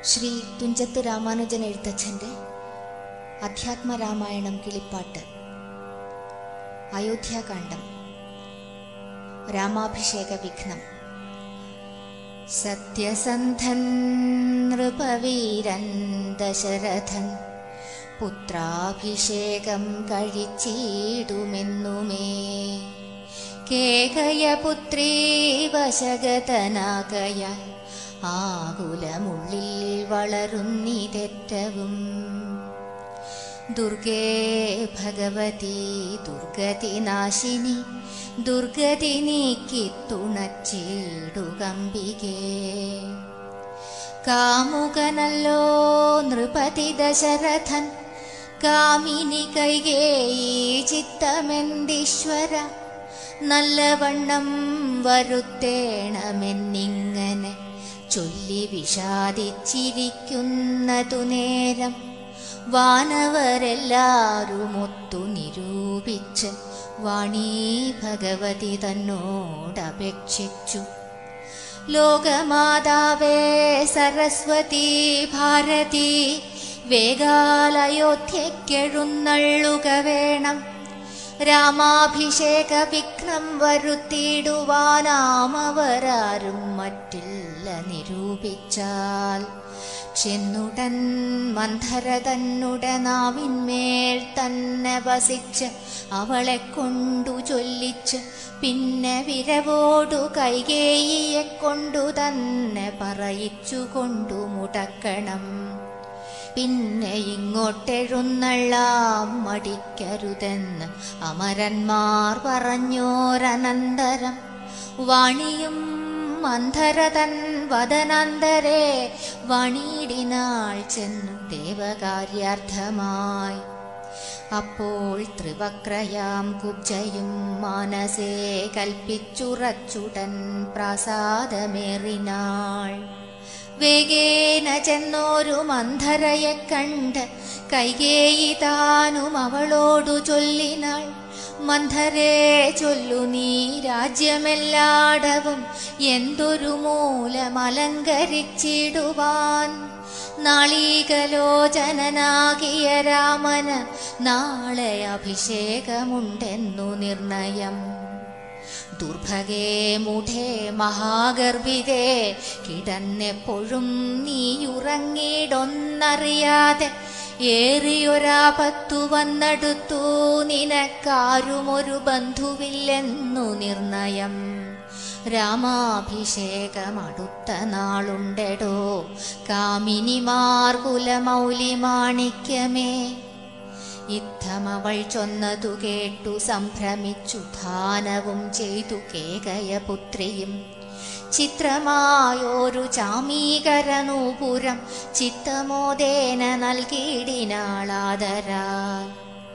ശ്രീ തുഞ്ചത്ത് രാമാനുജൻ എഴുത്തച്ഛൻ്റെ അധ്യാത്മരാമായണം കിളിപ്പാട്ട് അയോധ്യാകാന്ഡം രാമാഭിഷേക വിഘ്നം സത്യസന്ധൻ നൃപവീരൻ ദശരഥൻ പുത്രാഭിഷേകം കഴിച്ചിടുമെന്നുമേ കേകയപുത്രീ വശഗതനാകയാൽ ആകുലമുള്ളിൽ വളരുന്നിതെറ്റവും ദുർഗേ ഭഗവതി ദുർഗതി നാശിനി ദുർഗതി നീക്കി തുണച്ചിടുകമ്പികേ കാമുകനല്ലോ നൃപതി ദശരഥൻ കാമിനി കൈകേയി ചിത്തമെന്തിശ്വര നല്ലവണ്ണം വരുത്തേണമെന്നിങ്ങനെ ചൊല്ലി വിഷാദിച്ചിരിക്കുന്നതു നേരം വാനവരെല്ലാരുമൊത്തു നിരൂപിച്ച് വാണീ ഭഗവതി തന്നോടപേക്ഷിച്ചു ലോകമാതാവേ സരസ്വതി ഭാരതി വേഗാലയോധ്യക്കെഴുന്നള്ളുക വേണം രാമാഭിഷേക വിഘ്നം വരുത്തിയിടുവാനാമവരാരും മറ്റില്ല നിരൂപിച്ചാൽ ചെന്നുടൻ മന്ധര തന്നുടെ നാവിന്മേൽ തന്നെ വസിച്ച് അവളെ കൊണ്ടു ചൊല്ലിച്ച് പിന്നെ വിരവോടു കൈകേയിയെ കൊണ്ടു തന്നെ പറയിച്ചു കൊണ്ടു മുടക്കണം പിന്നെ ഇങ്ങോട്ടെഴുന്നള്ളാം മടിക്കരുതെന്ന് അമരന്മാർ പറഞ്ഞോരനന്തരം വാണിയും മന്ധരതൻ വദനന്തരെ വണീടിനാൾ ചെന്നു ദേവകാര്യാർത്ഥമായി അപ്പോൾ ത്രിവക്രയാം കുബ്ജയും മാനസേ കൽപ്പിച്ചുറച്ചുടൻ പ്രാസാദമേറിനാൾ വേഗേന ചെന്നോരു മന്ധരയെ കണ്ട് കൈകേയി താനും അവളോടു ചൊല്ലിനാൾ മന്ധരേ ചൊല്ലു നീ രാജ്യമെല്ലാടവും എന്തൊരു മൂലമലങ്കരിച്ചിടുവാൻ നാളീകലോചനനാകിയ രാമന് നാളെ അഭിഷേകമുണ്ടെന്നു നിർണയം ദുർഭഗേ മൂഢേ മഹാഗർഭികേ കിടന്നെപ്പോഴും നീയുറങ്ങിയിടൊന്നറിയാതെ ഏറിയൊരാപത്തു വന്നെടുത്തു നിനക്കാരുമൊരു ബന്ധുവില്ലെന്നു നിർണയം രാമാഭിഷേകം അടുത്ത നാളുണ്ടെടോ കാമിനിമാർ കുലമൗലി മാണിക്യമേ യുദ്ധമവൾ ചൊന്നതു കേട്ടു സംഭ്രമിച്ചു ധാനവും ചെയ്തു കേകയപുത്രിയും ചിത്രമായോരു ചാമീകരനൂപുരം ചിത്തമോദേന നൽകിയിടിനാളാദരാൽ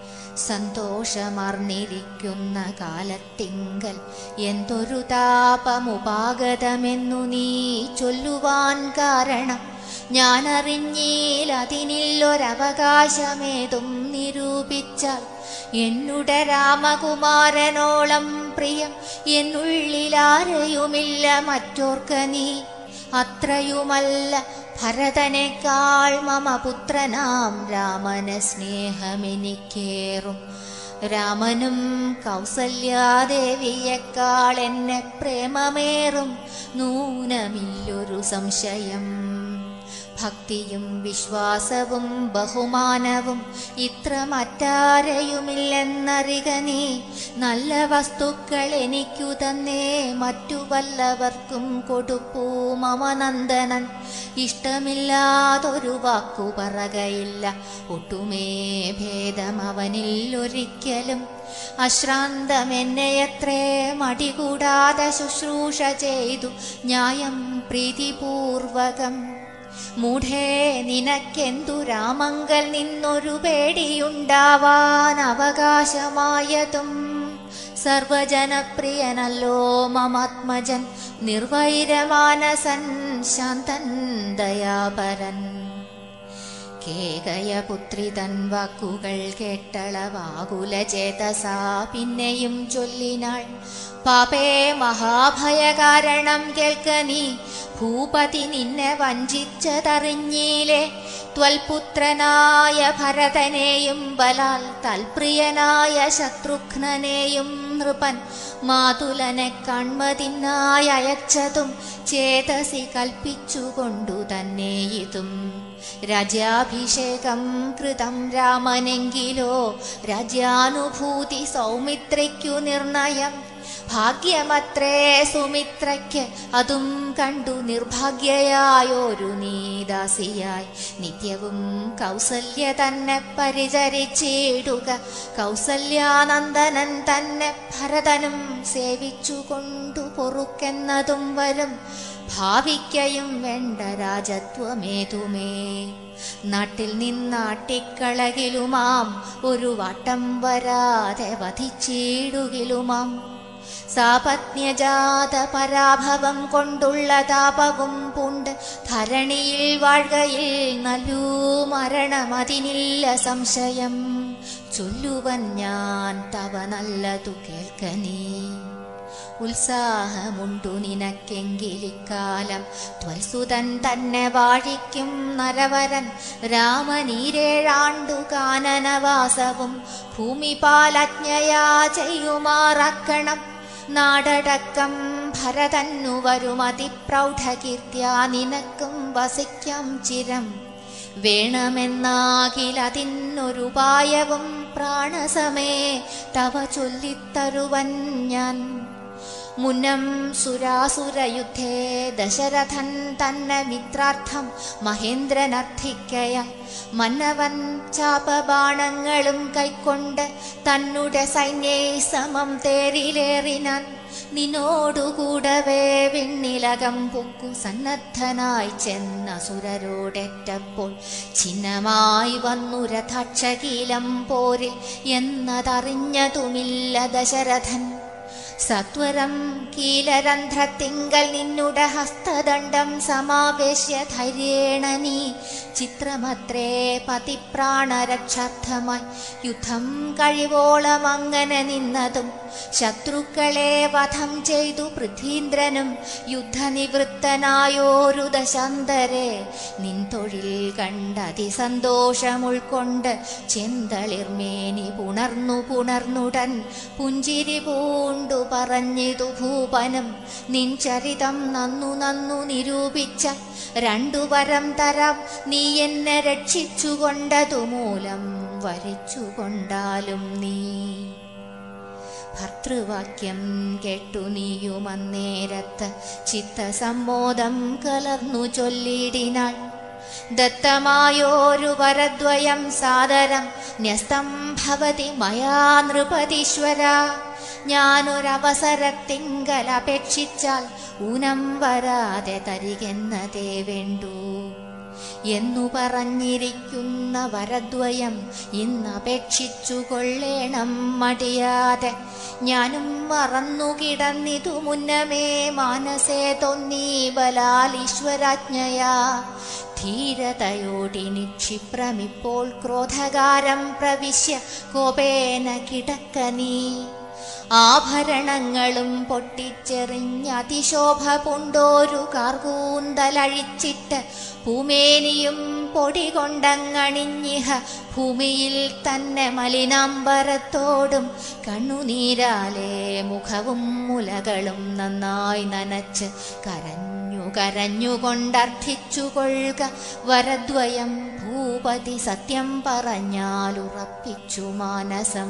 സന്തോഷമർന്നിരിക്കുന്ന കാലത്തിങ്കൽ എന്തൊരു താപമുപാഗതമെന്നു നീ ചൊല്ലുവാൻ കാരണം ഞാനറിഞ്ഞീൽ അതിനില്ലൊരവകാശമേതും നിരൂപിച്ചാൽ എന്നുടെ രാമകുമാരനോളം പ്രിയം എന്നുള്ളിലാരെയുമില്ല മറ്റോർക്ക നീ അത്രയുമല്ല ഭരതനേക്കാൾ മമ പുത്രനാം രാമന സ്നേഹമെനിക്കേറും രാമനും കൗസല്യാദേവിയേക്കാൾ എന്നെ പ്രേമമേറും നൂനമില്ലൊരു സംശയം ഭക്തിയും വിശ്വാസവും ബഹുമാനവും ഇത്ര മറ്റാരെയുമില്ലെന്നറിക നീ നല്ല വസ്തുക്കൾ എനിക്കു തന്നേ മറ്റു വല്ലവർക്കും കൊടുപ്പൂ മമനന്ദനൻ ഇഷ്ടമില്ലാതൊരു വാക്കു പറകയില്ല ഒട്ടുമേ ഭേദം അവനിൽ ഒരിക്കലും അശ്രാന്തമെന്നെയത്രേ മടികൂടാതെ ശുശ്രൂഷ ചെയ്തു ന്യായം പ്രീതിപൂർവകം മൂഢേ നിനക്കെന്തു രാമങ്കൽ നിന്നൊരു പേടിയുണ്ടാവാൻ അവകാശമായതും സർവജനപ്രിയനല്ലോ മമാത്മജൻ നിർവൈരമാനസൻ ശാന്തൻ ദയാപരൻ കേകയപുത്രി തൻ വാക്കുകൾ കേട്ടളവാകുല ചേതസാ പിന്നെയും ചൊല്ലിനാൾ പാപേ മഹാഭയകാരണം കേൾക്ക നീ ഭൂപതി നിന്നെ വഞ്ചിച്ചതറിഞ്ഞീലേ ത്വൽപുത്രനായ ഭരതനെയും ബലാൽ തൽപ്രിയനായ ശത്രുഘ്നനെയും നൃപൻ മാതുലനെ കൺമതിനായി അയച്ചതും ചേതസി കൽപ്പിച്ചുകൊണ്ടു തന്നെ ഇതും രാജ്യാഭിഷേകം കൃതം രാമനെങ്കിലോ രാജ്യാനുഭൂതി സൗമിത്രയ്ക്കു നിർണയം ഭാഗ്യമത്രേ സുമിത്രയ്ക്ക് അതും കണ്ടു നിർഭാഗ്യയായൊരു നീദാസിയായി നിത്യവും കൗസല്യ തന്നെ പരിചരിച്ചിടുക കൗസല്യാനന്ദനൻ തന്നെ ഭരതനും സേവിച്ചുകൊണ്ടു പൊറുക്കെന്നതും വരും ഭാവിക്കയും വേണ്ട രാജത്വമേതുമേ നാട്ടിൽ നിന്നാട്ടിക്കളകിലുമാം ഒരു വട്ടം വരാതെ വധിച്ചിടുകിലുമാം സാപത്ന്യജാത പരാഭവം കൊണ്ടുള്ള താപവും പൂണ്ട് ധരണിയിൽ വാഴ്കയിൽ നല്ലൂ മരണമതിനില്ല സംശയം ചൊല്ലുവൻ ഞാൻ തവ നല്ലതു കേൾക്കനീ ഉത്സാഹമുണ്ടു നിനക്കെങ്കിലിക്കാലം ത്വൽസുതൻ തന്നെ വാഴിക്കും നരവരൻ രാമനീരേഴാണ്ടു കാനനവാസവും ഭൂമിപാലജ്ഞയാ ചെയ്യുമാറാക്കണം നാടടക്കം ഭരതന്നു വരും അതിപ്രൗഢകീർത്തിയാ നിനക്കും വസിക്കാം ചിരം വേണമെന്നാകിലതിനൊരുപായവും പ്രാണസമേ തവ ചൊല്ലിത്തരുവൻ ഞാൻ മുന്നം സുരാസുരയുദ്ധേ ദശരഥൻ തന്നെ മിത്രാർത്ഥം മഹേന്ദ്രനർത്ഥിക്കയാൽ മന്നവൻ ചാപബാണങ്ങളും കൈക്കൊണ്ട് തന്നുടെ സൈന്യേ സമം തേരിലേറിനാൻ നിന്നോടുകൂടവേ വിണ്ണിലകം പൊക്കു സന്നദ്ധനായി ചെന്ന സുരരോടെറ്റപ്പോൾ ചിഹ്നമായി വന്നു രഥക്ഷകീലം പോരിൽ എന്നതറിഞ്ഞതുമില്ല ദശരഥൻ സത്വരം കീലരന്ധ്രത്തിങ്കൽ നിന്നുടെ ഹസ്തദണ്ഡം സമാവേശ്യ ധൈര്യേണ നീ ചിത്രമത്രേ പതിപ്രാണരക്ഷാർത്ഥമായി യുദ്ധം കഴിവോളം അങ്ങനെ നിന്നതും ശത്രുക്കളെ വധം ചെയ്തു പൃഥ്വീന്ദ്രനും യുദ്ധനിവൃത്തനായോരു ദശാന്തരെ നിൻ തൊഴിൽ കണ്ടതി സന്തോഷമുൾക്കൊണ്ട് ചെന്തളിർമേനി പുണർന്നു പുണർന്നുടൻ പുഞ്ചിരി പൂണ്ടു പറഞ്ഞിതു ഭൂപനം നിൻ ചരിതം നന്നു നന്നു നിരൂപിച്ച രണ്ടു വരം തരാം നീ എന്നെ രക്ഷിച്ചുകൊണ്ടതു മൂലം വരിച്ചുകൊണ്ടാലും നീ ഭർത്തൃവാക്യം കേട്ടു നീയുമന്നേരത്ത് ചിത്തസമ്മോദം കലർന്നു ചൊല്ലിടിനാൾ ദത്തമായോരു വരദ്വയം സാദരം ന്യസ്തം ഭവതി മയാ നൃപതീശ്വര ഞാനൊരവസരത്തിങ്കൽ അപേക്ഷിച്ചാൽ ഊനം വരാതെ തരികെന്നതേ വേണ്ടൂ എന്നു പറഞ്ഞിരിക്കുന്ന വരദ്വയം ഇന്നപേക്ഷിച്ചു കൊള്ളേണം മടിയാതെ ഞാനും മറന്നു കിടന്നിതു മുന്നമേ മാനസേ തോന്നി ബലാലീശ്വരാജ്ഞയാ ധീരതയോടിനി ക്ഷിപ്രമിപ്പോൾ ക്രോധകാരം പ്രവിശ്യ കോപേന കിടക്ക നീ ആഭരണങ്ങളും പൊട്ടിച്ചെറിഞ്ഞ് അതിശോഭ പൂണ്ടോരു കാർകൂന്തലഴിച്ചിട്ട് ഭൂമേനിയും പൊടി കൊണ്ടങ്ങണിഞ്ഞിഹ ഭൂമിയിൽ തന്നെ മലിനാംബരത്തോടും കണ്ണുനീരാലെ മുഖവും മുലകളും നന്നായി നനച്ച് കരഞ്ഞു കരഞ്ഞുകൊണ്ടർത്ഥിച്ചു കൊള്ളുക വരദ്വയം ഭൂപതി സത്യം പറഞ്ഞാലുറപ്പിച്ചു മാനസം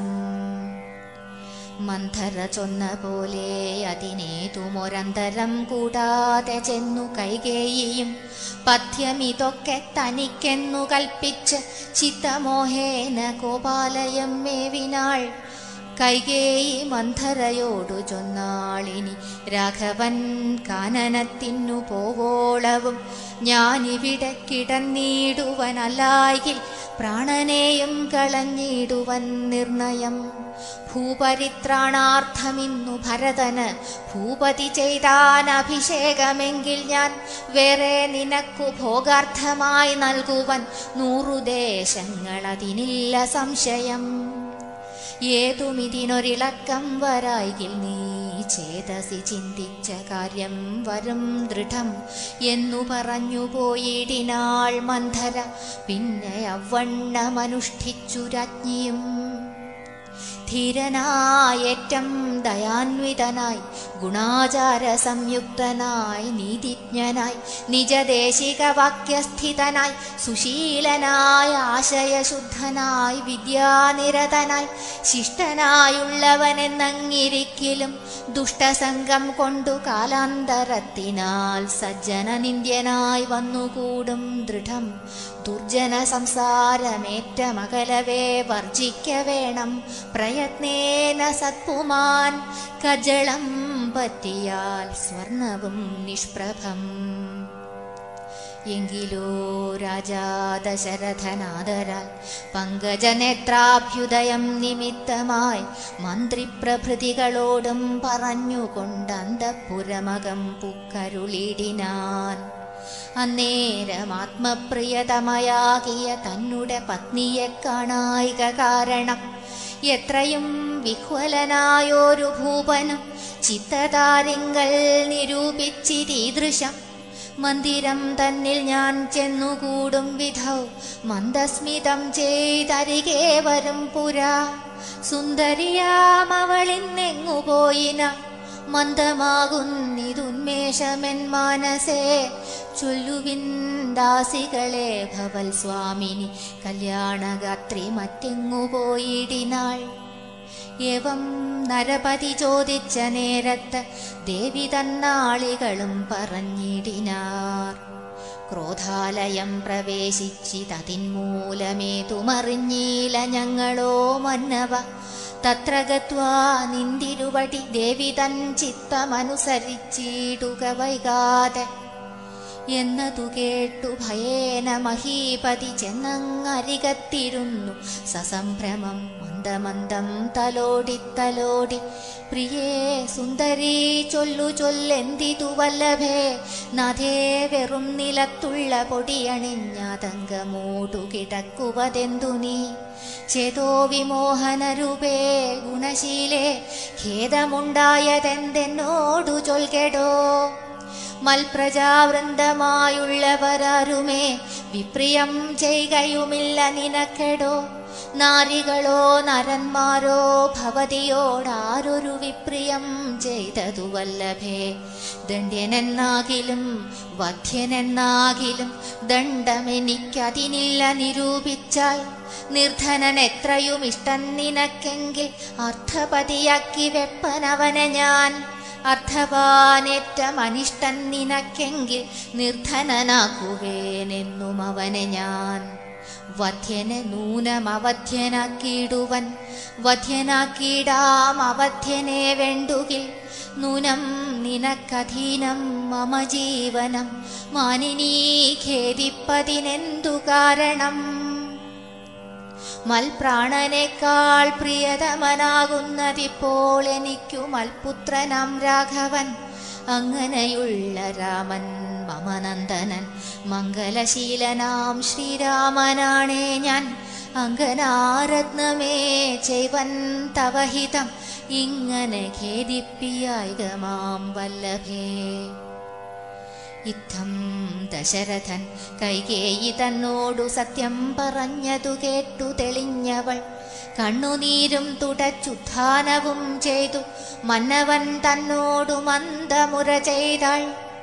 മന്ധര ചൊന്ന പോലെ അതിനേതുമൊരന്തരം കൂടാതെ ചെന്നു കൈകേയിയും പഥ്യമിതൊക്കെ തനിക്കെന്നു കൽപ്പിച്ച് ചിത്തമോഹേന കോപാലയം മേവിനാൾ കൈകേയി മന്ധരയോടു ചൊന്നാളിനി രാഘവൻ കാനനത്തിനു പോവോളവും ഞാനിവിടെ കിടന്നിടുവനല്ലായിൽ പ്രാണനെയും കളഞ്ഞിടുവൻ നിർണയം ഭൂപരിത്രാണാർത്ഥമിന്നു ഭരതന് ഭൂപതി ചെയ്താൻ അഭിഷേകമെങ്കിൽ ഞാൻ വേറെ നിനക്കു ഭോഗാർത്ഥമായി നൽകുവൻ നൂറു ദേശങ്ങൾ അതിനില്ല സംശയം ഏതുമിതിനൊരിളക്കം വരായിൽ നീ ചേതസി ചിന്തിച്ച കാര്യം വരും ദൃഢം എന്നു പറഞ്ഞു പോയിടിനാൾ മന്ധര പിന്നെ അവണ്ണമനുഷ്ഠിച്ചു രാജ്ഞിയും ധീരനായേറ്റം ദയാന്വിതനായി ഗുണാചാര സംയുക്തനായി നീതിജ്ഞനായി നിജദേശിക വാക്യസ്ഥിതനായി സുശീലനായ ആശയശുദ്ധനായി വിദ്യാനിരതനായി ശിഷ്ടനായുള്ളവനെന്നങ്ങിരിക്കലും ദുഷ്ടസംഗം കൊണ്ടു കാലാന്തരത്തിനാൽ സജ്ജന നിന്ദ്യനായി വന്നുകൂടും ദൃഢം ദുർജന സംസാരമേറ്റ മകലവേ വർജിക്ക വേണം പ്രയത്നേന സത്പുമാൻ കജളം പറ്റിയാൽ സ്വർണവും നിഷ്പ്രഭം എങ്കിലോ രാജാ ദശരഥനാദരാൽ പങ്കജനേത്രാഭ്യുദയം നിമിത്തമായി മന്ത്രിപ്രഭൃതികളോടും പറഞ്ഞുകൊണ്ട് അന്തഃപുരമകം പുക്കരുളിടിനാൻ അന്നേരം ആത്മപ്രിയതമയാകിയ തന്നെ പത്നിയെ കാണായിക കാരണം എത്രയും വിഹ്വലനായോരു ഭൂപനും ചിത്തതാരിങ്കൽ നിരൂപിച്ചിരീദൃശം മന്ദിരം തന്നിൽ ഞാൻ ചെന്നുകൂടും വിധൗ മന്ദസ്മിതം ചെയ്തരികെ വരും പുരാ സുന്ദരിയാമവളിന്നെങ്ങു പോയിന മന്ദമാകുന്നിതുന്മേഷമെൻ മാനസേ ചൊല്ലുവിൻ ദാസികളെ ഭവൽ സ്വാമിനി കല്യാണഗാത്രി മറ്റെങ്ങു പോയിടിനാൾ ഏവം നരപതി ചോദിച്ച നേരത്ത് ദേവി തന്നാളികളും പറഞ്ഞിടിനാർ ക്രോധാലയം പ്രവേശിച്ചിതതിന്മൂലമേതുമറിഞ്ഞീല ഞങ്ങളോ മന്നവ തത്ര ഗത്വാ നിന്തിരുവടി ദേവി തൻ ചിത്തമനുസരിച്ചിടുക വൈകാതെ എന്നതു കേട്ടു ഭയേന മഹീപതി ചെന്നങ്ങരികത്തിരുന്നു സസംഭ്രമം മന്ദമന്ദം തലോടി തലോടി പ്രിയേ സുന്ദരീ ചൊല്ലു ചൊല്ലെന്തിതു വല്ലഭേ നാഥേ വെറും നിലത്തുള്ള പൊടിയണിഞ്ഞാതങ്കമൂടു കിടക്കുവതെന്തു നീ ചേതോ വിമോഹനരൂപേ ഗുണശീലേ ഖേദമുണ്ടായതെന്തെന്നോടു ചൊൽകെടോ മൽപ്രജാവൃന്ദമായുള്ളവരാരുമേ വിപ്രിയം ചെയ്യുകയുമില്ല നിനക്കെടോ നാരികളോ നരന്മാരോ ഭവതിയോടാരൊരു വിപ്രിയം ചെയ്തതു വല്ലഭേ ദണ്ഡ്യനെന്നാകിലും വധ്യനെന്നാകിലും ദണ്ഡമെനിക്കതിനില്ല നിരൂപിച്ചാൽ നിർധനൻ എത്രയും ഇഷ്ടം നിനക്കെങ്കിൽ അർത്ഥപതിയാക്കി വെപ്പനവനെ ഞാൻ അർത്ഥവാനേറ്റം അനിഷ്ടൻ നിനക്കെങ്കിൽ നിർധനനാക്കുകേനെന്നും അവനെ ഞാൻ വധ്യനെ നൂനമവധ്യനാക്കിയിടുവൻ വധ്യനാക്കിയിടാം അവധ്യനെ വേണ്ടുകിൽ നൂനം നിനക്കധീനം മമ ജീവനം മാനിനീ ഖേദിപ്പതിനെന്തു കാരണം മൽപ്രാണനേക്കാൾ പ്രിയതമനാകുന്നതിപ്പോൾ എനിക്കു മൽപുത്രനാം രാഘവൻ അങ്ങനെയുള്ള രാമൻ മമനന്ദനൻ മംഗലശീലനാം ശ്രീരാമനാണേ ഞാൻ അങ്കനാരത്നമേ ചെയ്വൻ തവഹിതം ഇങ്ങനെ ഖേദിപ്പിയായിക മാം വല്ലഭേ ഇത്തം ദശരഥൻ കൈകേയി തന്നോടു സത്യം പറഞ്ഞതു കേട്ടു തെളിഞ്ഞവൾ കണ്ണുനീരും തുടച്ചുത്ഥാനവും ചെയ്തു മന്നവൻ തന്നോടു മന്ദമുര ചെയ്താൾ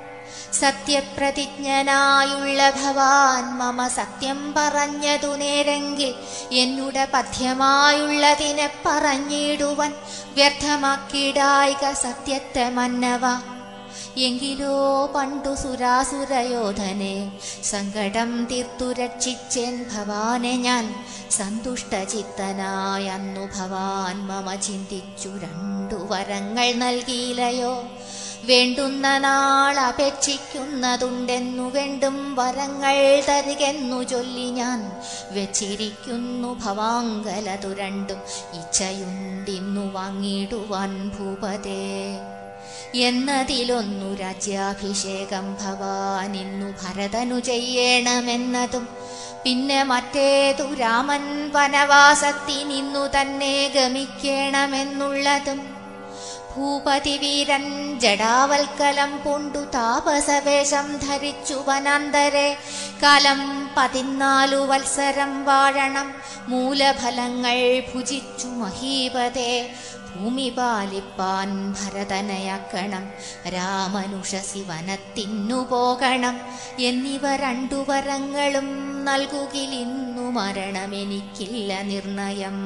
സത്യപ്രതിജ്ഞനായുള്ള ഭവാൻ മമ സത്യം പറഞ്ഞതു നേരെങ്കിൽ എന്നുടെ പഥ്യമായുള്ളതിനെ പറഞ്ഞിടുവൻ വ്യർത്ഥമാക്കിടായിക സത്യത്തെ മന്നവ എങ്കിലോ പണ്ടു സുരാസുരയോധനെ സങ്കടം തീർത്തു രക്ഷിച്ചേൻ ഭവാനെ ഞാൻ സന്തുഷ്ടചിത്തനായ അന്നു ഭവാൻ മമ ചിന്തിച്ചു രണ്ടു വരങ്ങൾ നൽകിയിലയോ വേണ്ടുന്ന നാൾ അപേക്ഷിക്കുന്നതുണ്ടെന്നു വേണ്ടും വരങ്ങൾ തരികെന്നു ചൊല്ലി ഞാൻ വെച്ചിരിക്കുന്നു ഭവാങ്കലതു രണ്ടും ഇച്ഛയുണ്ടിന്നു വാങ്ങിടുവാൻ ഭൂപതേ എന്നതിലൊന്നു രാജ്യാഭിഷേകം ഭവാനിന്നു ഭരതനു ചെയ്യണമെന്നതും പിന്നെ മറ്റേതു രാമൻ വനവാസത്തിനിന്നു തന്നെ ഗമിക്കണമെന്നുള്ളതും ഭൂപതി വീരൻ ജടാവൽക്കലം പൂണ്ടു താപസവേഷം ധരിച്ചു വനാന്തരെ കാലം പതിനാലു വത്സരം വാഴണം മൂലഫലങ്ങൾ ഭുജിച്ചു മഹീപതേ ഭൂമി പാലിപ്പാൻ ഭരതനയാക്കണം രാമനുഷസി വനത്തിന്നു പോകണം എന്നിവ രണ്ടു വരങ്ങളും നൽകുകിലിന്നു മരണമെനിക്കില്ല നിർണയം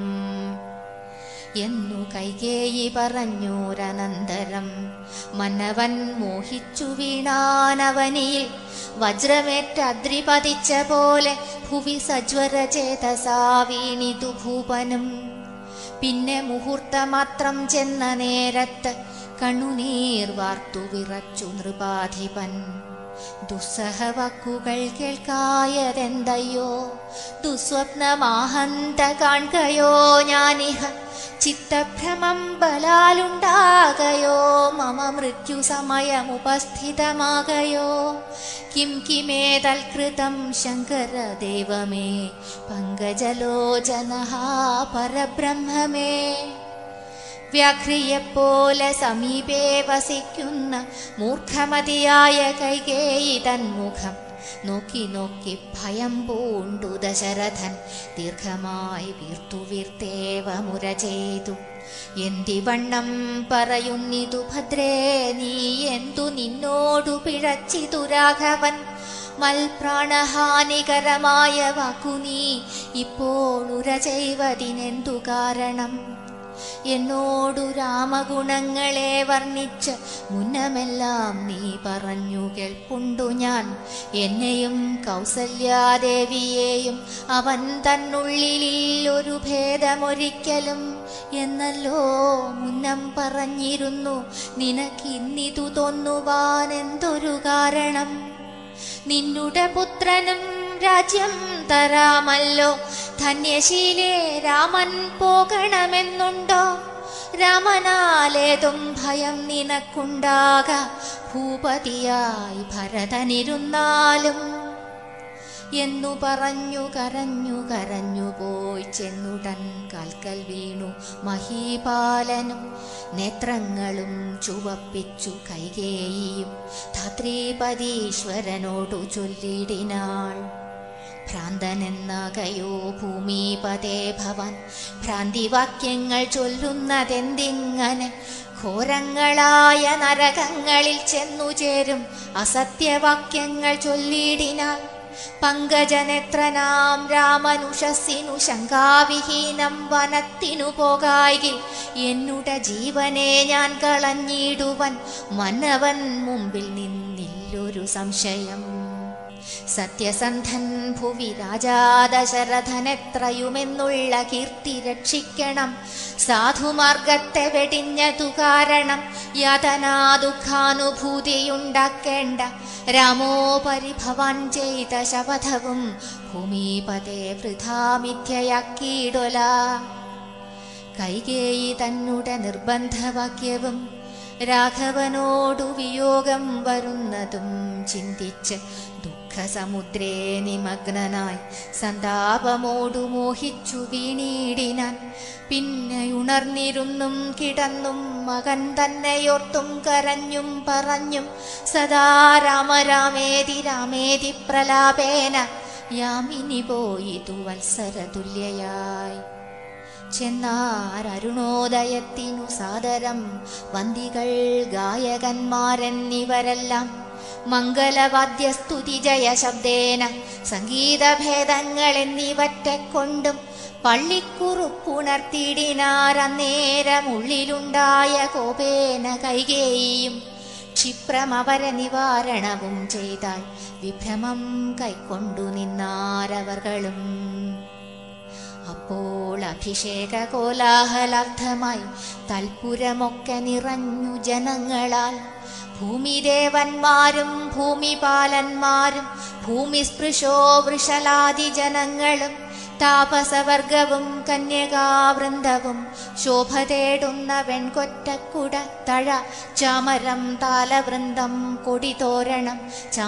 എന്നു കൈകേയി പറഞ്ഞോരനന്തരം മന്നവൻ മോഹിച്ചു വീണാനവനിയിൽ വജ്രമേറ്റ അദ്രി പതിച്ച പോലെ ഭുവി സജ്വര ചേതസാ വീണിതു ഭൂപനും പിന്നെ മുഹൂർത്തമാത്രം ചെന്ന നേരത്ത് കണ്ണുനീർ വാർത്തു വിറച്ചു നൃപാധിപൻ ദുസ്സഹവാക്കുകൾ കേൾക്കായതെന്തയ്യോ ദുസ്വപ്നമാഹന്ത കാൺകയോ ഞാനിഹ ചിത്തഭ്രമം ബലാലുണ്ടാകയോ മമ മൃത്യു സമയമുപസ്ഥിതമാകയോ കിം കിമേതൽകൃതം ശങ്കര ദേവമേ പങ്കജലോചന പരബ്രഹ്മമേ വ്യാഘ്രിയെപ്പോലെ സമീപേ വസിക്കുന്ന മൂർഖമതിയായ കൈകേയി തന്മുഖം നോക്കി നോക്കി ഭയം പൂണ്ടു ദശരഥൻ ദീർഘമായി വീർത്തു വീർത്തേവ മുര ചെയ്തു എന്തിവണ്ണം പറയുന്നിതു ഭദ്രേ നീ എന്തു നിന്നോടു പിഴച്ചിതു രാഘവൻ മൽപ്രാണഹാനികരമായ വാക്കു നീ ഇപ്പോഴുര ചെയ്വതിനെന്തു കാരണം എന്നോടു രാമഗുണങ്ങളെ വർണ്ണിച്ച് മുന്നമെല്ലാം നീ പറഞ്ഞു കേൾപ്പുണ്ടു ഞാൻ എന്നെയും കൗസല്യാദേവിയെയും അവൻ തന്നുള്ളിൽ ഒരു ഭേദമൊരിക്കലും എന്നല്ലോ മുന്നം പറഞ്ഞിരുന്നു നിനക്കിന്നിതു തോന്നുവാൻ എന്തൊരു കാരണം നിന്നുടെ പുത്രനും രാജ്യം തരാമല്ലോ ധന്യശീലേ രാമൻ പോകണമെന്നുണ്ടോ രാമനാലേതും ഭയം നിനക്കുണ്ടാക ഭൂപതിയായി ഭരതനിരുന്നാലും എന്നു പറഞ്ഞു കരഞ്ഞു കരഞ്ഞു പോയി ചെന്നുടൻ കാൽക്കൽ വീണു മഹീപാലനും നേത്രങ്ങളും ചുവപ്പിച്ചു കൈകേയിയും ധാത്രീപതീശ്വരനോടു ചൊല്ലിടിനാൾ ഭ്രാന്തനെന്നാകയോ ഭൂമിപതേ ഭവാൻ ഭ്രാന്തിവാക്യങ്ങൾ ചൊല്ലുന്നതെന്തിങ്ങനെ ഘോരങ്ങളായ നരകങ്ങളിൽ ചെന്നു ചേരും അസത്യവാക്യങ്ങൾ ചൊല്ലിടിനാൽ പങ്കജനെത്രനാം രാമനുഷസ്സിനു ശങ്കാവിഹീനം വനത്തിനു പോകായിൽ എന്നുടെ ജീവനെ ഞാൻ കളഞ്ഞിടുവൻ മന്നവൻ മുമ്പിൽ നിന്നില്ലൊരു സംശയം സത്യസന്ധൻ ഭുവി രാജാദശരഥനെത്രയുമെന്നുള്ള കീർത്തി രക്ഷിക്കണം സാധുമാർഗത്തെ വെടിഞ്ഞതു കാരണം യാതനാ ദുഃഖാനുഭൂതിയുണ്ടാക്കേണ്ട രാമോ പരിഭവാൻ ചെയ്ത ശപഥവും ഭൂമിപതേ വൃഥാ മിഥ്യയാക്കിയിടൊല കൈകേയി തന്നുടെ നിർബന്ധവാക്യവും രാഘവനോടു വിയോഗം വരുന്നതും ചിന്തിച്ച് ദുഃഖസമുദ്രേ നിമഗ്നനായി സന്താപമോടു മോഹിച്ചു വീണീടിനാൻ പിന്നെ ഉണർന്നിരുന്നും കിടന്നും മകൻ തന്നെയോർത്തും കരഞ്ഞും പറഞ്ഞും സദാ രാമരാമേതി രാമേതി പ്രലാപേന യാമിനി പോയിതു വത്സരതുല്യയായി ചെന്നാരരുണോദയത്തിനു സാദരം വന്ദികൾ ഗായകന്മാരെന്നിവരെല്ലാം മംഗളവാദ്യസ്തുതി ജയ ശബ്ദേന സംഗീതഭേദങ്ങൾ എന്നിവറ്റെ കൊണ്ടും പള്ളിക്കുറുപ്പുണർത്തിയിടിനാരന്നേരമുള്ളിലുണ്ടായ കോപേന കൈകേയും ക്ഷിപ്രമവര നിവാരണവും ചെയ്താൽ വിഭ്രമം കൈക്കൊണ്ടു നിന്നാരവർകളും അപ്പോൾ അഭിഷേക കോലാഹലാർത്ഥമായി തൽപുരമൊക്കെ നിറഞ്ഞു ജനങ്ങളാൽ ഭൂമിദേവന്മാരും ഭൂമിപാലന്മാരും ഭൂമിസ്പൃശോ വൃഷലാദി ജനങ്ങളും താപസവർഗവും കന്യകാവൃന്ദവും ശോഭ തേടുന്ന വെൺകൊറ്റക്കുട തഴ ചാമരം താലവൃന്ദം കൊടിതോരണം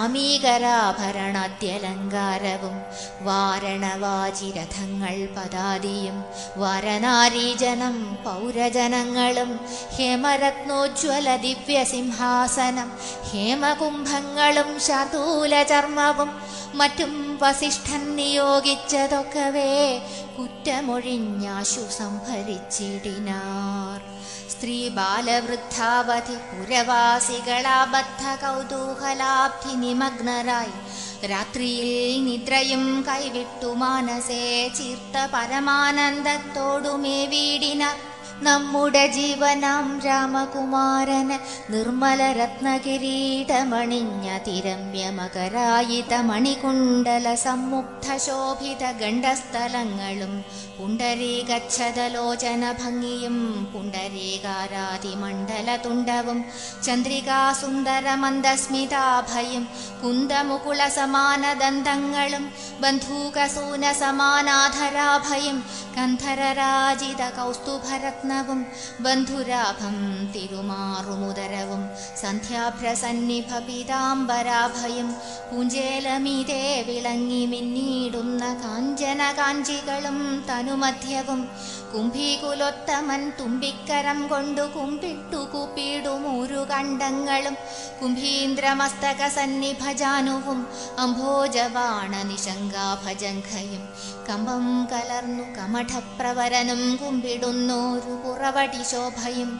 ചാമീകരാഭരണാദ്യലങ്കാരവും വാരണവാചിരഥങ്ങൾ പദാതിയും വാരനാരീജനം പൗരജനങ്ങളും ഹേമരത്നോജ്വല ദിവ്യസിംഹാസനം ഹേമകുംഭങ്ങളും ശാർദൂലചർമ്മവും മറ്റും വസിഷ്ഠൻ നിയോഗിച്ചതൊക്കവേ കുറ്റമൊഴിഞ്ഞാശു സംഭരിച്ചിടിനാർ സ്ത്രീ ബാലവൃദ്ധാവധി പുരവാസികളാബദ്ധ കൗതൂഹലാബ്ധി നിമഗ്നരായി രാത്രിയിൽ നിദ്രയും കൈവിട്ടു മാനസേ ചീർത്ത പരമാനന്ദത്തോടുമേ വീടിനാർ നമ്മുടെ ജീവനാം രാമകുമാരന് നിർമ്മല രത്നകിരീടമണിഞ്ഞ തിരമ്യ മകരായിത മണികുണ്ടല സമ്മുഗ്ധ ശോഭിത ഗണ്ഡസ്ഥലങ്ങളും പുണ്ടരീകച്ഛതലോചന ഭംഗിയും പുണ്ടരീകാരാതിമണ്ഡല തുണ്ടവും ചന്ദ്രികാസുന്ദര മന്ദസ്മിതാഭയും കുന്ദമുകുള സമാനദന്തങ്ങളും ബന്ധൂകസൂന സമാനാധരാഭയും കന്ധരരാജിത കൗസ്തുഭരത്നവും ബന്ധുരാഭം തിരുമാറുമുദരവും സന്ധ്യാഭ്രസന്നിഭ പീതാംബരാഭയും പൂഞ്ചേലമീതേ വിളങ്ങി മിന്നീടുന്ന കാഞ്ചന കാഞ്ചികളും തനുമധ്യവും കുംഭീകുലൊത്തമൻ തുമ്പിക്കരം കൊണ്ടു കുമ്പിട്ടു കൂപ്പിടുമൂരു കണ്ടങ്ങളും കുംഭീന്ദ്രമസ്തക സന്നിഭജാനുവും അംഭോജബാണ നിശങ്കാഭജംഘയും കമ്പം കലർന്നു കമഠപ്രവരനും കുമ്പിടുന്നോരു പുറവടി ശോഭയും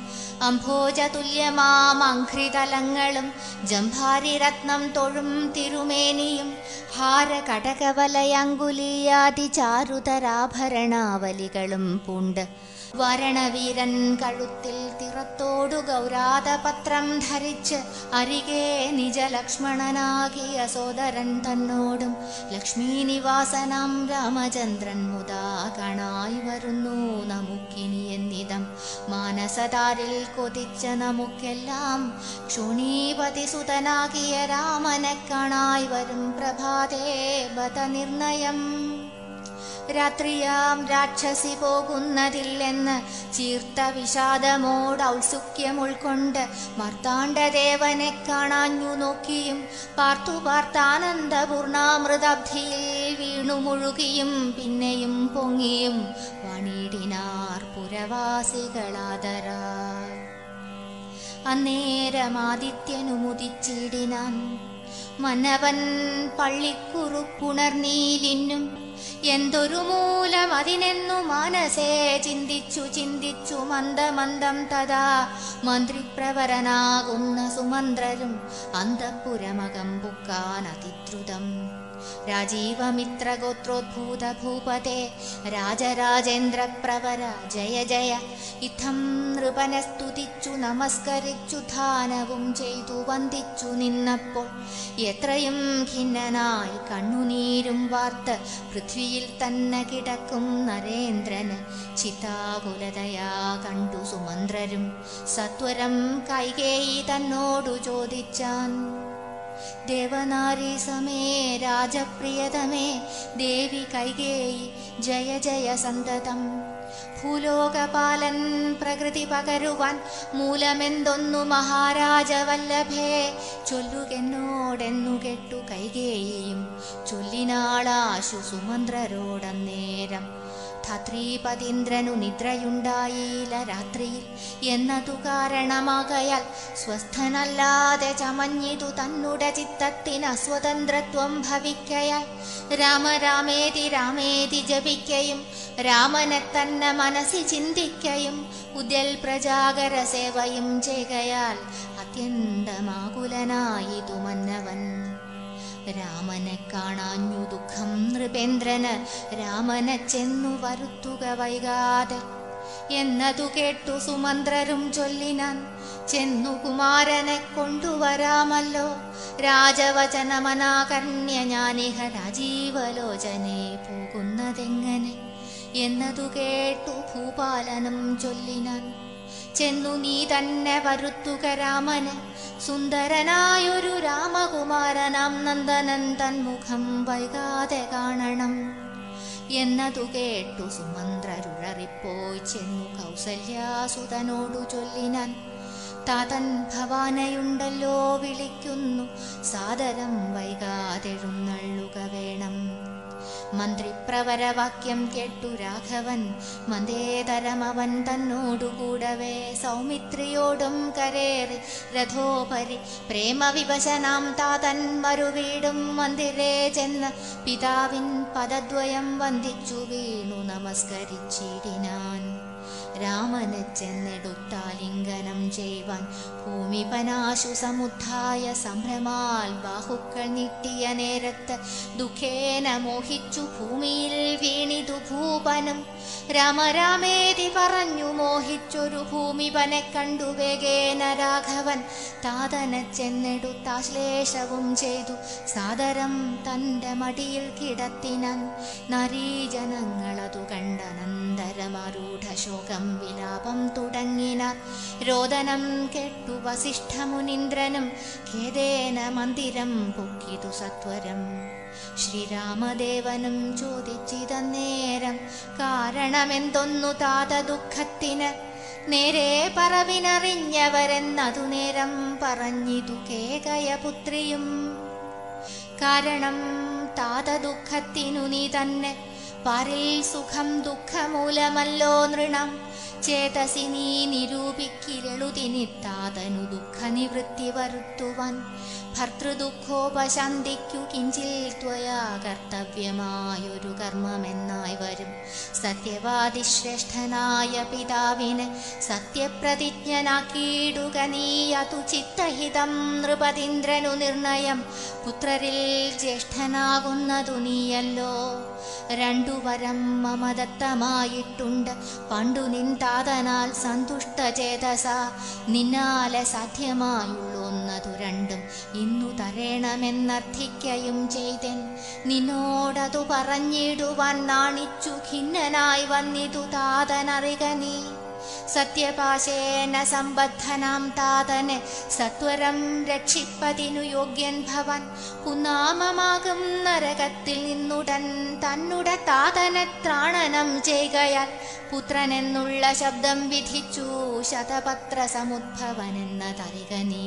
അംഭോജതുല്യമാമഘ്രിതലങ്ങളും ജംഭാരിരത്നം തൊഴും തിരുമേനിയും ഹാര കടകവലയങ്കുലീയാദി ചാരുതരാഭരണാവലികളും പൂണ്ട് വരണവീരൻ കഴുത്തിൽ തിറത്തോടു ഗൗരാതപത്രം ധരിച്ച് അരികെ നിജലക്ഷ്മണനാകിയ സോദരൻ തന്നോടും ലക്ഷ്മീ നിവാസനാം രാമചന്ദ്രൻ മുതാ കാണായി വരുന്നു നമുക്കിനി എന്നിതം മാനസതാരിൽ കൊതിച്ച നമുക്കെല്ലാം ക്ഷുണീപതി സുതനാകിയ രാമനെ കാണായി വരും പ്രഭാതേ ബത നിർണയം രാത്രിയാം രാക്ഷസി പോകുന്നതില്ലെന്ന് ചീർത്ത വിഷാദമോട് ഔത്സുക്യം ഉൾക്കൊണ്ട് മാർത്താണ്ഡദേവനെ കാണാഞ്ഞു നോക്കിയും പാർത്തു പാർത്താനന്ദപൂർണാമൃതബ്ധിയിൽ വീണു മുഴുകിയും പിന്നെയും പൊങ്ങിയും വണിടിനാർ പുരവാസികളാദരാ അന്നേരമാദിത്യനു മുദിച്ചിടിനാൻ മന്നവൻ പള്ളിക്കുറുപ്പുണർന്നീലിന്നും എന്തൊരു മൂലം അതിനെന്നു മനസ്സേ ചിന്തിച്ചു ചിന്തിച്ചു മന്ദമന്ദം തഥാ മന്ത്രിപ്രവരനാകുന്ന സുമന്ത്രരും അന്തഃപുരമകം പുക്കാൻ അതിദ്രുതം രാജീവമിത്രഗോത്രോദ്ഭൂത ഭൂപതേ രാജരാജേന്ദ്ര പ്രവര ജയ ജയ ഇത്തം നൃപനെ സ്തുതിച്ചു നമസ്കരിച്ചു ധാനവും ചെയ്തു വന്ദിച്ചു നിന്നപ്പോൾ എത്രയും ഖിന്നനായി കണ്ണുനീരും വാർത്ത് പൃഥ്വിയിൽ തന്നെ കിടക്കും നരേന്ദ്രന് ചിതാകുലതയാ കണ്ടു സുമന്ത്രരും സത്വരം കൈകേയി തന്നോടു ചോദിച്ചാൻ ദേവനാരി സമേ രാജപ്രിയതമേ ദേവി കൈകേയി ജയ ജയ സന്തതം ഭൂലോകപാലൻ പ്രകൃതി പകരുവാൻ മൂലമെന്തൊന്നു മഹാരാജവല്ലഭേ ചൊല്ലുകെന്നോടെന്നു കെട്ടു കൈകേയിയും ചൊല്ലിനാളാശു സുമന്ത്രരോടന്നേരം ധാത്രീപതീന്ദ്രനു നിദ്രയുണ്ടായില്ല രാത്രിയിൽ എന്നതു കാരണമാകയാൽ സ്വസ്ഥനല്ലാതെ ചമഞ്ഞിതു തന്നുടെ ചിത്തത്തിന് അസ്വതന്ത്രത്വം ഭവിക്കയാൽ രാമരാമേതി രാമേതി ജപിക്കയും രാമനെ തന്നെ മനസ്സി ചിന്തിക്കയും ഉദ്യൽ പ്രജാകര സേവയും ചെയ്കയാൽ അത്യന്തമാകുലനായിതു മന്നവൻ രാമനെ കാണാഞ്ഞു ദുഃഖം നൃപേന്ദ്രന് രാമനെ ചെന്നു വരുത്തുക വൈകാതെ എന്നതു കേട്ടു സുമന്ത്രരും ചൊല്ലിനാൻ ചെന്നു കുമാരനെ കൊണ്ടുവരാമല്ലോ രാജവചനമനാകർണ്യ ഞാനിഹ രാജീവലോചനെ പോകുന്നതെങ്ങനെ എന്നതു കേട്ടു ഭൂപാലനും ചൊല്ലിനാൻ ചെന്നു നീ തന്നെ വരുത്തുക രാമന് സുന്ദരനായൊരു രാമകുമാരനാം നന്ദനൻ തൻ മുഖം വൈകാതെ കാണണം എന്നതു കേട്ടു സുമന്ത്രരുഴറിപ്പോയി ചെന്നു കൗസല്യാസുതനോടു ചൊല്ലിനാൻ താതൻ ഭവാനയുണ്ടല്ലോ വിളിക്കുന്നു സാദരം വൈകാതെഴുന്നള്ളുക വേണം മന്ത്രിപ്രവരവാക്യം കേട്ടു രാഘവൻ മന്ദേതരമവൻ തന്നോടുകൂടവേ സൗമിത്രിയോടും കരേറി രഥോപരി പ്രേമവിവശനാം താതൻ മറുവീടും മന്ദിരേ ചെന്ന് പിതാവിൻ പദദ്വയം വന്ദിച്ചു വീണു നമസ്കരിച്ചിടിനാൻ രാമന് ചെന്നെടുത്താലിംഗനം ചെയ്യുവാൻ ഭൂമിപനാശു സമുദ്ധായ സംഭ്രമാൽ ബാഹുക്കൾ നീട്ടിയ നേരത്ത് ദുഃഖേന മോഹിച്ചു ഭൂമിയിൽ വീണിതു ഭൂപനും രാമരാമേതി പറഞ്ഞു മോഹിച്ചൊരു ഭൂമിപനെ കണ്ടു വേഗേന രാഘവൻ താതനെ ചെന്നെടുത്താശ്ലേഷവും ചെയ്തു സാദരം തൻ്റെ മടിയിൽ കിടത്തിനാൻ നരീജനങ്ങളതു കണ്ടനന്തരമാരൂഢ ശോകം വിലാപം തുടങ്ങിനാർ രോദനം കേട്ടു വസിഷ്ഠമുനീന്ദ്രനും ഖേദേന മന്ദിരം പൊക്കിതു സത്വരം ശ്രീരാമദേവനും ചോദിച്ചിതന്നേരം കാരണമെന്തൊന്നു താത ദുഃഖത്തിന് നേരെ പറവിനറിഞ്ഞവരെന്നതു നേരം പറഞ്ഞിതു കേകയപുത്രിയും കാരണം താത ദുഃഖത്തിനു നീ തന്നെ പാരിൽ സുഖം ദുഃഖമൂലമല്ലോ നൃണം ചേതസി നീ നിരൂപിക്കിരളുതിനി താതനു ദുഃഖ നിവൃത്തി വരുത്തുവാൻ ഭർത്തൃദുഃഖോപശാന്തിക്കു കിഞ്ചിൽ ത്വയാ കർത്തവ്യമായൊരു കർമ്മമെന്നായി വരും സത്യവാദിശ്രേഷ്ഠനായ പിതാവിന് സത്യപ്രതിജ്ഞനാക്കിയിടുക നീ അതു ചിത്തഹിതം നൃപതീന്ദ്രനു നിർണയം പുത്രരിൽ ജ്യേഷ്ഠനാകുന്നതു നീയല്ലോ രണ്ടു വരം മമദത്തമായിട്ടുണ്ട് പണ്ടു നിന്താതനാൽ സന്തുഷ്ടചേതസ നിന്നാലെ സാധ്യമായുള്ളൊന്നതു രണ്ടും ഇന്നു തരേണമെന്നർത്ഥിക്കയും ചെയ്തൻ നിന്നോടതു പറഞ്ഞിടുവാൻ നാണിച്ചു ഖിന്നനായി വന്നിതു താതനറിക നീ സത്യപാശേന സമ്പദ്ധനാം താതനെ സത്വരം രക്ഷിപ്പതിനു യോഗ്യൻ ഭവൻ കുന്നാമമാകും നരകത്തിൽ നിന്നുടൻ തന്നുടെ താതനെ ത്രാണനം ചെയ്കയാൽ പുത്രനെന്നുള്ള ശബ്ദം വിധിച്ചു ശതപത്ര സമുദ്ഭവനെന്നതറിക നീ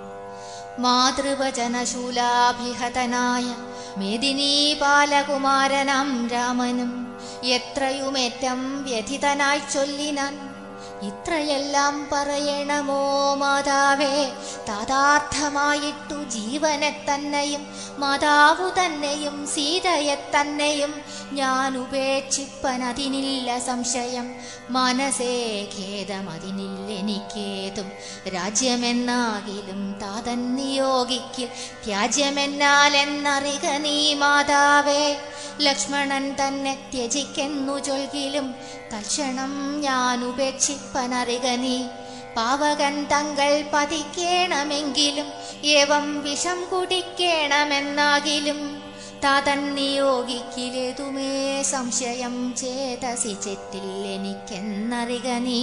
മാതൃവചനശൂലാഭിഹതനായ മേദിനീ ബാലകുമാരനാം രാമനും എത്രയുമേറ്റം വ്യഥിതനായി ചൊല്ലിനാൻ ഇത്രയെല്ലാം പറയണമോ മാതാവേ താതാർത്ഥമായിട്ടു ജീവനെ തന്നെയും മാതാവു തന്നെയും സീതയെ തന്നെയും ഞാൻ ഉപേക്ഷിപ്പനതിനില്ല സംശയം മനസ്സേ ഖേദമതിനില്ലെനിക്കേതും രാജ്യമെന്നാകിലും താതൻ നിയോഗിക്കിൽ ത്യാജ്യമെന്നാലെന്നറിക നീ മാതാവേ ലക്ഷ്മണൻ തന്നെ ത്യജിക്കെന്നു ചൊൽകിലും തൽക്ഷണം ഞാൻ ഉപേക്ഷിപ്പനറിക നീ പാവകൻ തങ്ങൾ പതിക്കേണമെങ്കിലും ഏവം വിഷം കുടിക്കേണമെന്നാകിലും താതൻ നിയോഗിക്കിലേതുമേ സംശയം ചേതസി ചെറ്റില്ലെനിക്കെന്നറിക നീ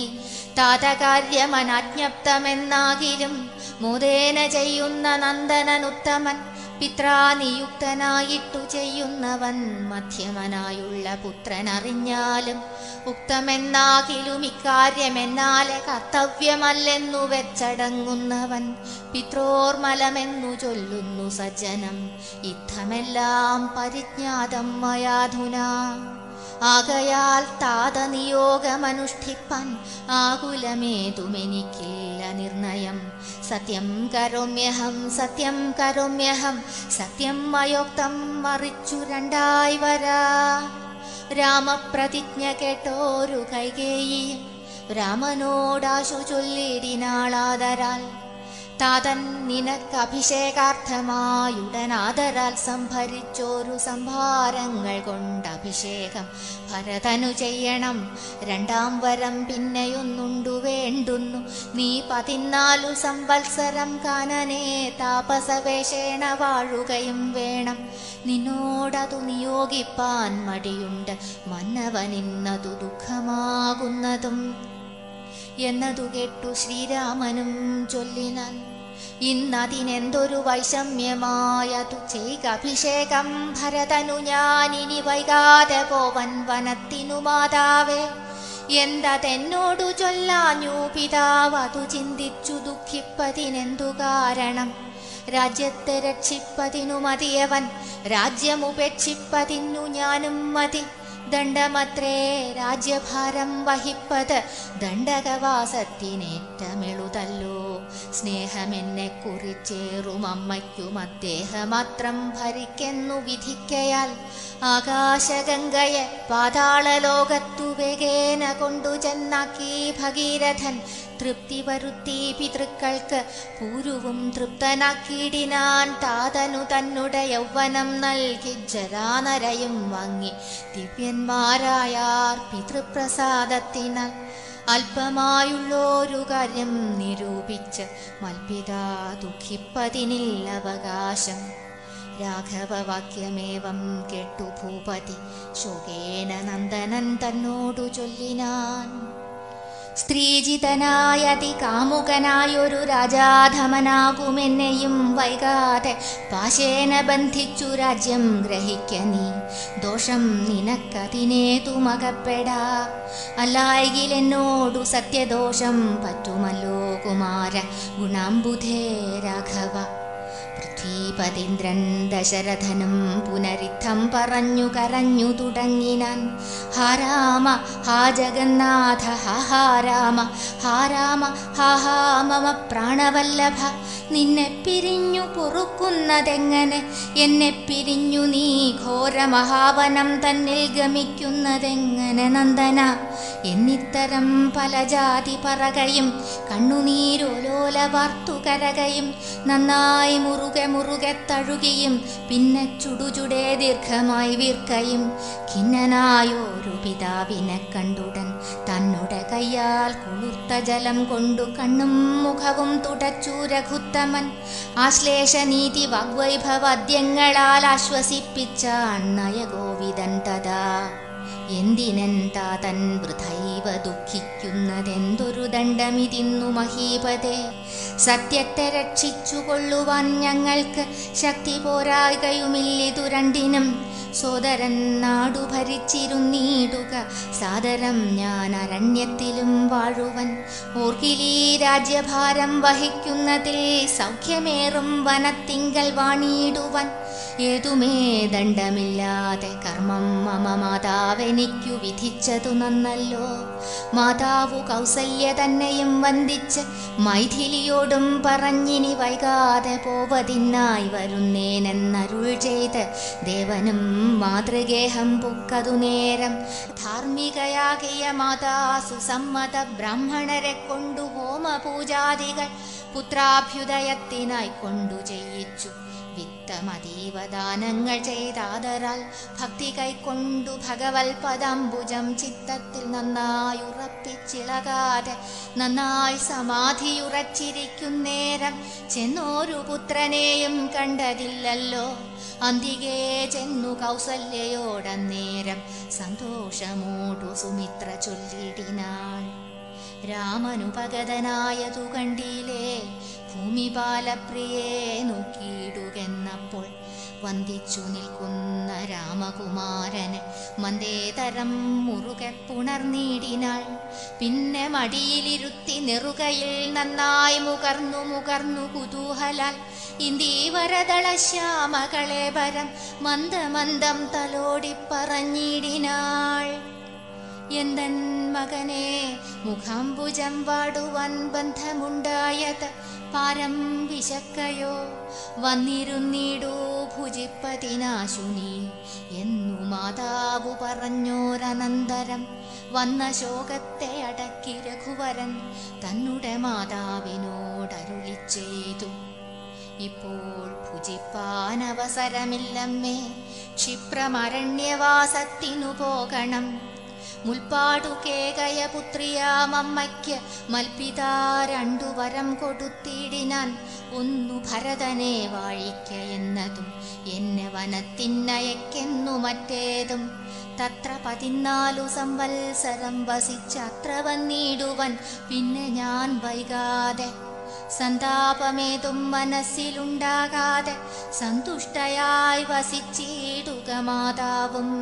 താതകാര്യമനാജ്ഞപ്തമെന്നാകിലും മുതേന ചെയ്യുന്ന നന്ദനനുത്തമൻ പിത്രാനിയുക്തനായിട്ടു ചെയ്യുന്നവൻ മധ്യമനായുള്ള പുത്രനറിഞ്ഞാലും ഉക്തമെന്നാകിലും ഇക്കാര്യമെന്നാലെ കർത്തവ്യമല്ലെന്നു വെച്ചടങ്ങുന്നവൻ പിത്രോർമലമെന്നു ചൊല്ലുന്നു സജ്ജനം യുദ്ധമെല്ലാം പരിജ്ഞാതം മയാധുനാ ആകയാൽ താതനിയോഗമനുഷ്ഠിപ്പാൻ ആകുലമേതുമെനിക്കില്ല നിർണയം സത്യം കരോമ്യഹം സത്യം കരോമ്യഹം സത്യം അയോക്തം മറിച്ചു രണ്ടായി വരാ രാമപ്രതിജ്ഞ കേട്ടോരു കൈകേയിയും രാമനോടാശു ചൊല്ലിടിനാളാതരാൽ താതൻ നിനക്കഭിഷേകാർത്ഥമായുടനാദരാൽ സംഭരിച്ചോരു സംഭാരങ്ങൾ കൊണ്ട് അഭിഷേകം ഭരതനു ചെയ്യണം രണ്ടാം വരം പിന്നെയൊന്നുണ്ടു വേണ്ടുന്നു നീ പതിനാലു സംവത്സരം കാനനെ താപസവേഷേണ വാഴുകയും വേണം നിന്നോടതു നിയോഗിപ്പാൻ മടിയുണ്ട് മന്നവനിന്നതു ദുഃഖമാകുന്നതും എന്നതു കേട്ടു ശ്രീരാമനും ചൊല്ലിനാൻ ഇന്നതിനെന്തൊരു വൈഷമ്യമായതു ചെയ്ക അഭിഷേകം ഭരതനു ഞാനിനി വൈകാതെ പോവൻ വനത്തിനു മാതാവേ എന്തതെന്നോടു ചൊല്ലാഞ്ഞു പിതാവതു ചിന്തിച്ചു ദുഃഖിപ്പതിനെന്തു കാരണം രാജ്യത്തെ രക്ഷിപ്പതിനു മതിയവൻ രാജ്യമുപേക്ഷിപ്പതിന്നു ഞാനും മതി ദണ്ഡമത്രേ രാജ്യഭാരം വഹിപ്പത് ദണ്ഡകവാസത്തിനേറ്റമെളുതല്ലോ സ്നേഹമെന്നെ കുറിച്ചേറും അമ്മയ്ക്കും അദ്ദേഹമാത്രം ഭരിക്കെന്നു വിധിക്കയാൽ ആകാശഗംഗയെ പാതാളലോകത്തു വേഗേന കൊണ്ടു ചെന്നാക്കി ഭഗീരഥൻ തൃപ്തി വരുത്തി പിതൃക്കൾക്ക് പൂരുവും തൃപ്തനാക്കിയിടിനാൻ താതനു തന്നുടെ യൗവനം നൽകി ജരാനരയും വാങ്ങി ദിവ്യന്മാരായാർ പിതൃപ്രസാദത്തിനാൽ അല്പമായുള്ളൊരു കാര്യം നിരൂപിച്ച് മൽപിത ദുഃഖിപ്പതിനിൽ അവകാശം രാഘവവാക്യമേവം കേട്ടു ഭൂപതി ശോകേന നന്ദനൻ തന്നോടു ചൊല്ലിനാൻ സ്ത്രീജിതനായതി കാമുകനായൊരു രാജാധമനാകുമെന്നെയും വൈകാതെ പാശേന ബന്ധിച്ചു രാജ്യം ഗ്രഹിക്ക നീ ദോഷം നിനക്കതിനേതു മകപ്പെടാ അല്ലായെങ്കിൽ എന്നോടു സത്യദോഷം പറ്റുമല്ലോ കുമാര ഗുണാംബുധേ രാഘവ പൃഥ്വീപതീന്ദ്രൻ ദശരഥനും പുനരിത്തം പറഞ്ഞു കരഞ്ഞു തുടങ്ങിനാൻ ഹാ രാമ ഹാ ജഗന്നാഥ ഹാ ഹാ രാമ ഹാ രാമ ഹാ ഹാ മമ പ്രാണവല്ലഭ നിന്നെ പിരിഞ്ഞു പൊറുക്കുന്നതെങ്ങനെ എന്നെ പിരിഞ്ഞു നീ ഘോരമഹാവനം തന്നിൽ ഗമിക്കുന്നതെങ്ങനെ നന്ദന എന്നിത്തരം പല ജാതി പറകയും കണ്ണുനീരോലോല വാർത്തു കരകയും നന്നായി മുറുകെ മുറുകെ തഴുകിയും പിന്നെ ചുടുചുടേ ദീർഘമായി വീർക്കയും ഖിന്നനായൊരു പിതാവിനെ കണ്ടുടൻ തന്നുടെ കയ്യാൽ കുളിർത്ത ജലം കൊണ്ടു കണ്ണും മുഖവും തുടച്ചു രഘുത്തമൻ ആശ്ലേഷനീതി വാഗ്വൈഭവാദ്യങ്ങളാൽ ആശ്വസിപ്പിച്ച അണ്ണയ ഗോവിതൻ തഥാ എന്തിനെന്താ തൻ വൃഥൈവ ദുഃഖിക്കുന്നതെന്തൊരു ദണ്ഡമിതിന്നു മഹീപതേ സത്യത്തെ രക്ഷിച്ചു കൊള്ളുവാൻ ഞങ്ങൾക്ക് ശക്തി പോരായുകയുമില്ലിതു രണ്ടിനും സോദരൻ നാടു ഭരിച്ചിരുന്നീടുക സാദരം ഞാൻ അരണ്യത്തിലും വാഴുവൻ ഓർക്കിലീ രാജ്യഭാരം വഹിക്കുന്നതിൽ സൗഖ്യമേറും വനത്തിങ്കൽ വാണിയിടുവൻ ഏതുമേ ദണ്ഡമില്ലാതെ കർമ്മം മമ മാതാവെനിക്കു വിധിച്ചതു നന്നല്ലോ മാതാവു കൗസല്യ തന്നെയും വന്ദിച്ച് മൈഥിലിയോടും പറഞ്ഞിനി വൈകാതെ പോവതിനായി വരുന്നേനെന്നരുൾ ചെയ്ത് ദേവനും മാതൃഗേഹം പുക്കതു നേരം ധാർമ്മികയാകിയ മാതാസു സമ്മത ബ്രാഹ്മണരെ കൊണ്ടു ഹോമപൂജാദികൾ പുത്രാഭ്യുദയത്തിനായി കൊണ്ടു ചെയ്യിച്ചു വിത്തമതീവ ദാനങ്ങൾ ചെയ്താദരാൽ ഭക്തി കൈക്കൊണ്ടു ഭഗവൽ പദംബുജം ചിത്തത്തിൽ നന്നായി ഉറപ്പിച്ചിളകാതെ നന്നായി സമാധിയുറച്ചിരിക്കുന്നേരം ചെന്നോരു പുത്രനെയും കണ്ടതില്ലല്ലോ അന്തികേ ചെന്നു കൗസല്യയോടന്നേരം സന്തോഷമോടു സുമിത്ര ചൊല്ലിടിനാൾ രാമനുപഗതനായതു കണ്ടില്ലേ ഭൂമിപാലപ്രിയേ നോക്കിയിടുകെന്നപ്പോൾ വന്ദിച്ചു നിൽക്കുന്ന രാമകുമാരന് മന്ദേതരം മുറുകെ പുണർനീടിനാൾ പിന്നെ മടിയിലിരുത്തി നെറുകയിൽ നന്നായി മുകർന്നു മുകർന്നു കുതൂഹലാൽ ഇന്ദീവരതള ശ്യാമകളെ വരം മന്ദമന്ദം തലോടി പറഞ്ഞിടിനാൾ എന്തൻ മകനെ മുഖാംബുജം വാടുവാൻ ബന്ധമുണ്ടായത് പാരം വിശക്കയോ വന്നിരുന്നിടൂ ഭുജിപ്പതിനാശുനി എന്നു മാതാവു പറഞ്ഞോരനന്തരം വന്ന ശോകത്തെ അടക്കി രഘുവരൻ തന്നുടെ മാതാവിനോടരുളി ചെയ്തു ഇപ്പോൾ ഭുജിപ്പാൻ അവസരമില്ലമ്മേ ക്ഷിപ്രമരണ്യവാസത്തിനു പോകണം മുൽപ്പാടു കേകയ പുത്രിയാമമ്മയ്ക്ക് മൽപിതാ രണ്ടു വരം കൊടുത്തിടിനാൻ ഒന്നു ഭരതനെ വാഴിക്ക എന്നതും എന്നെ വനത്തിന്നയക്കെന്നു മറ്റേതും തത്ര പതിനാലു സംവത്സരം വസിച്ചത്ര വന്നിടുവൻ പിന്നെ ഞാൻ വൈകാതെ സന്താപമേതും മനസ്സിലുണ്ടാകാതെ സന്തുഷ്ടയായി വസിച്ചിടുക മാതാവും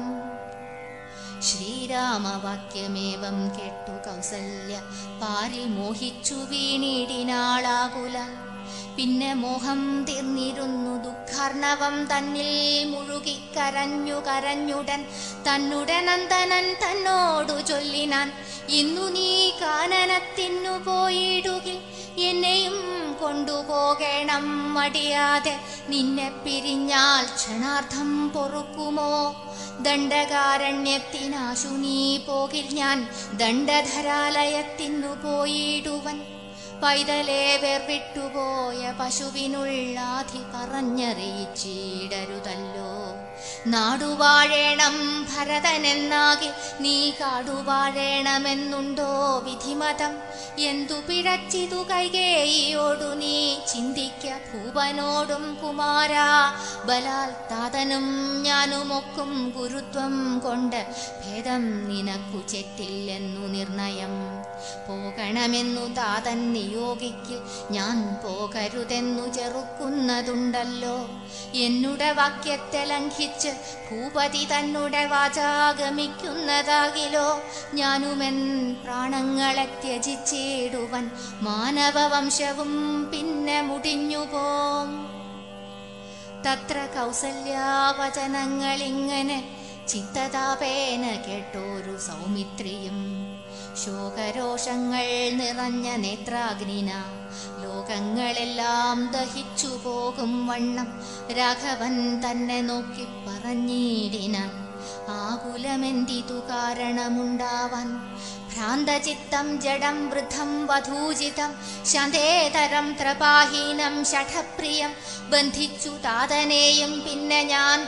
ശ്രീരാമവാക്യമേവം കേട്ടു കൗസല്യ പാരിൽ മോഹിച്ചു വീണിടിനാളാകുല പിന്നെ മോഹം തീർന്നിരുന്നു ദുഃഖാർണവം തന്നിൽ മുഴുകി കരഞ്ഞു കരഞ്ഞുടൻ തന്നുടെ നന്ദനൻ തന്നോടു ചൊല്ലിനാൻ ഇന്നു നീ കാനനത്തിനു പോയിടുകിൽ എന്നെയും കൊണ്ടുപോകണം മടിയാതെ നിന്നെ പിരിഞ്ഞാൽ ക്ഷണാർത്ഥം പൊറുക്കുമോ ദണ്ഡകാരണ്യത്തിനാശു നീ പോകിൽ ഞാൻ ദണ്ഡധരാലയത്തിനു പോയിടുവൻ പൈതലെ വേർവിട്ടുപോയ പശുവിനുള്ളാധി പറഞ്ഞറിയിച്ചിടരുതല്ലോ നാടുവാഴേണം ഭരതനെന്നാകെ നീ കാടുവാഴേണമെന്നുണ്ടോ വിധിമതം എന്തു പിഴച്ചിതു കൈകേയിയോടു നീ ചിന്തിക്ക ഭൂപനോടും കുമാരാ ബലാൽ താതനും ഞാനുമൊക്കും ഗുരുത്വം കൊണ്ട് ഭേദം നിനക്കു ചെറ്റില്ലെന്നു നിർണയം പോകണമെന്നു താതൻ നിയോഗിക്കിൽ ഞാൻ പോകരുതെന്നു ചെറുക്കുന്നതുണ്ടല്ലോ എന്നുടെ വാക്യത്തെ ലംഘിച്ച് ഭൂപതി തന്നുടെ വാചാഗമിക്കുന്നതാകിലോ ഞാനുമെൻ പ്രാണങ്ങളെ ത്യജിച്ചിടുവൻ മാനവവംശവും പിന്നെ മുടിഞ്ഞുപോം തത്ര കൗസല്യാവചനങ്ങളിങ്ങനെ ചിത്തതാപേന കേട്ടോരു സൗമിത്രിയും ശോകരോഷങ്ങൾ നിറഞ്ഞ നേത്രാഗ്നിന ലോകങ്ങളെല്ലാം ദഹിച്ചു പോകും വണ്ണം രാഘവൻ തന്നെ നോക്കി പറഞ്ഞിടിനാൻ ആകുലമെന്തിതു കാരണമുണ്ടാവാൻ ഭ്രാന്തചിത്തം ജഡം വൃദ്ധം വധൂജിതം ശാന്തേതരം ത്രപാഹീനം ഷഠപ്രിയം ബന്ധിച്ചു താതനെയും പിന്നെ ഞാൻ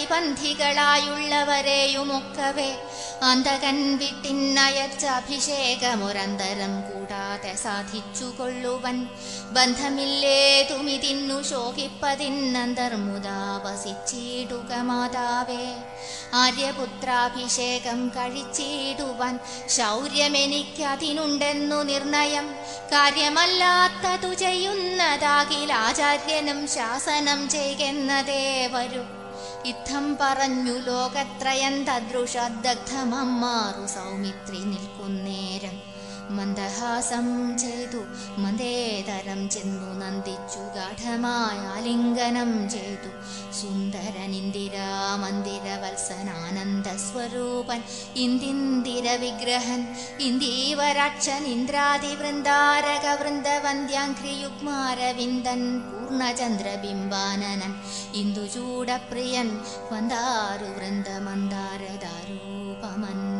പരിബന്ധികളായുള്ളവരെയുമൊക്കവേ അന്തകൻ വിട്ടിന്നയച്ച അഭിഷേകമൊരന്തരം കൂടാതെ സാധിച്ചു കൊള്ളുവൻ ബന്ധമില്ലേതുമിതിന്നു ശോകിപ്പതിന്നന്തർമുദാ വസിച്ചിടുക മാതാവേ ആര്യപുത്രാഭിഷേകം കഴിച്ചിടുവാൻ ശൗര്യമെനിക്കതിനുണ്ടെന്നു നിർണയം കാര്യമല്ലാത്തതു ചെയ്യുന്നതാകിൽ ആചാര്യനും ശാസനം ചെയ്യുന്നതേ വരൂ ഇത്തം പറഞ്ഞു ലോകത്രയം തദൃശദഗ്ധമമ്മാറു സൗമിത്രി നിൽക്കുന്നേരം മന്ദഹാസം ചെയ്തു മന്ദേതരം ചെന്നു നന്ദിച്ചു ഗാഠമായ ആലിംഗനം ചെയ്തു സുന്ദരനിന്ദിരാ മന്ദിരവത്സനാനന്ദ സ്വരൂപൻ ഇന്ദിന്ദിര വിഗ്രഹൻ ഇന്ദീവരാക്ഷൻ ഇന്ദ്രാതി വൃന്ദാരക വൃന്ദവന്ദ്യാഘ്രിയുഗ്മാരവിന്ദൻ പൂർണ്ണചന്ദ്രബിംബാനനൻ ഇന്ദുചൂടപ്രിയൻ വന്ദാരു വൃന്ദമന്ദാരദാരൂപമൻ